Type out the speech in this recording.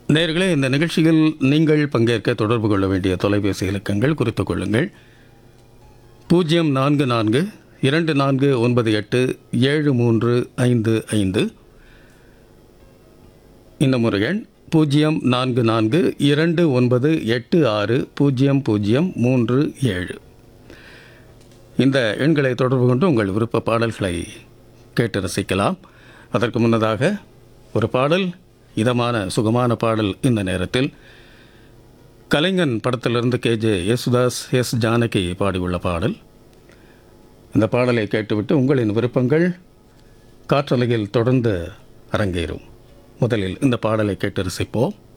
நேயர்களே இந்த நிகழ்ச்சியில் நீங்கள் பங்கேற்க தொடர்பு கொள்ள வேண்டிய தொலைபேசி இலக்கங்கள் குறித்துக் கொள்ளுங்கள் பூஜ்ஜியம் நான்கு நான்கு இரண்டு நான்கு ஒன்பது எட்டு ஏழு மூன்று ஐந்து ஐந்து இந்த முறை எண் பூஜ்ஜியம் நான்கு நான்கு இரண்டு ஒன்பது எட்டு ஆறு பூஜ்ஜியம் பூஜ்ஜியம் மூன்று ஏழு இந்த எண்களை தொடர்பு கொண்டு உங்கள் விருப்ப பாடல்களை கேட்டு ரசிக்கலாம் அதற்கு முன்னதாக ஒரு பாடல் இதமான சுகமான பாடல் இந்த நேரத்தில் கலைஞன் படத்திலிருந்து கேஜே யேசுதாஸ் எஸ் ஜானகி பாடியுள்ள பாடல் இந்த பாடலை கேட்டுவிட்டு உங்களின் விருப்பங்கள் காற்றலையில் தொடர்ந்து அரங்கேறும் முதலில் இந்த பாடலை கேட்டு ரசிப்போம்